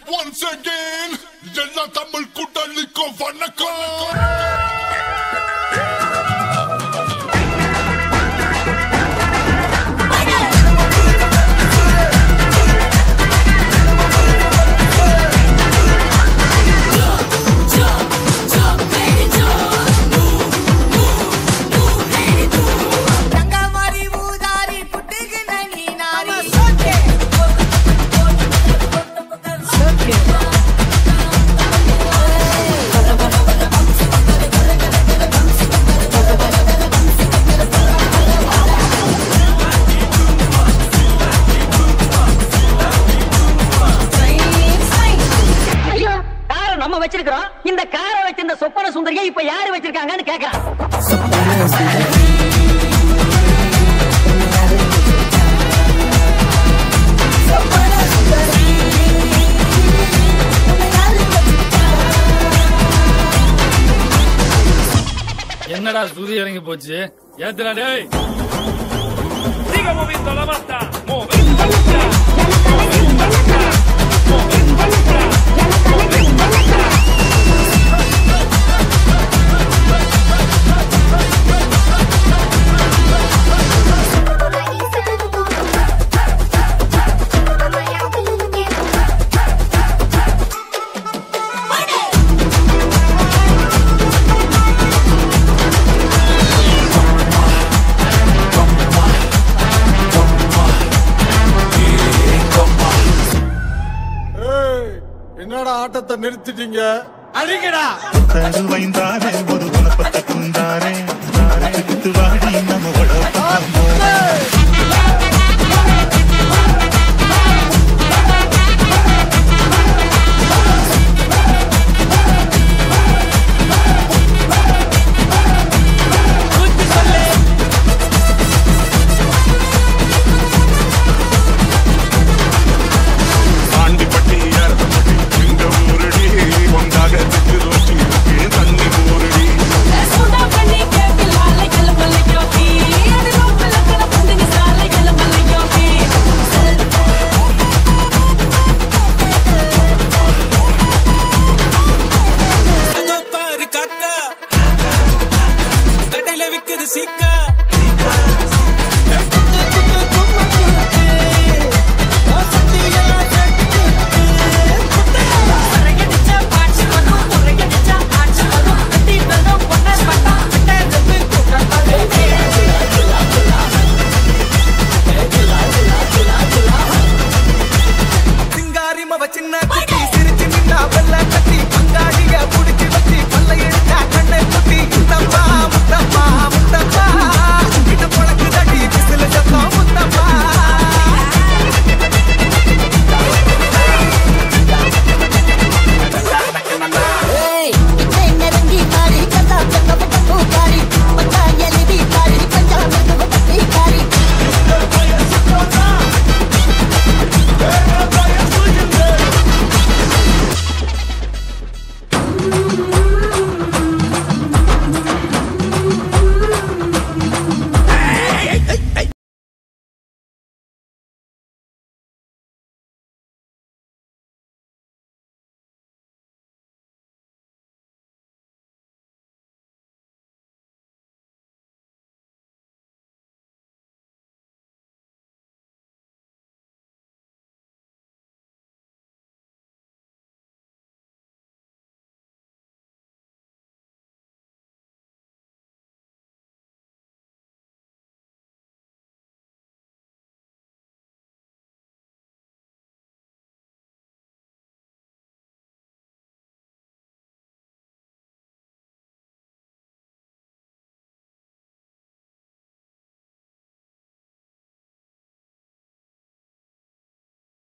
once again எல்லா தமிழ் கூட்டணிக்கும் வணக்கம் தங்கமாரி ஊதாரி புட்டுக்குன நீ நாரி ஐயோ காரை நம்ம வச்சிருக்கிறோம் இந்த காரை வச்சிருந்த சொப்பன சுந்தரியை இப்ப யாரு வச்சிருக்காங்கன்னு கேக்குறான் என்னடா சுதி இறங்கி போச்சு ஏத்துடா டேய் Siga moviendo la banda, moviendo la banda. என்னடா ஆட்டத்தை நிறுத்திட்டீங்க தருவைந்தாரே ஒரு குணப்பட்ட குந்தாரே குத்து வாடி நம்ம உடம்பு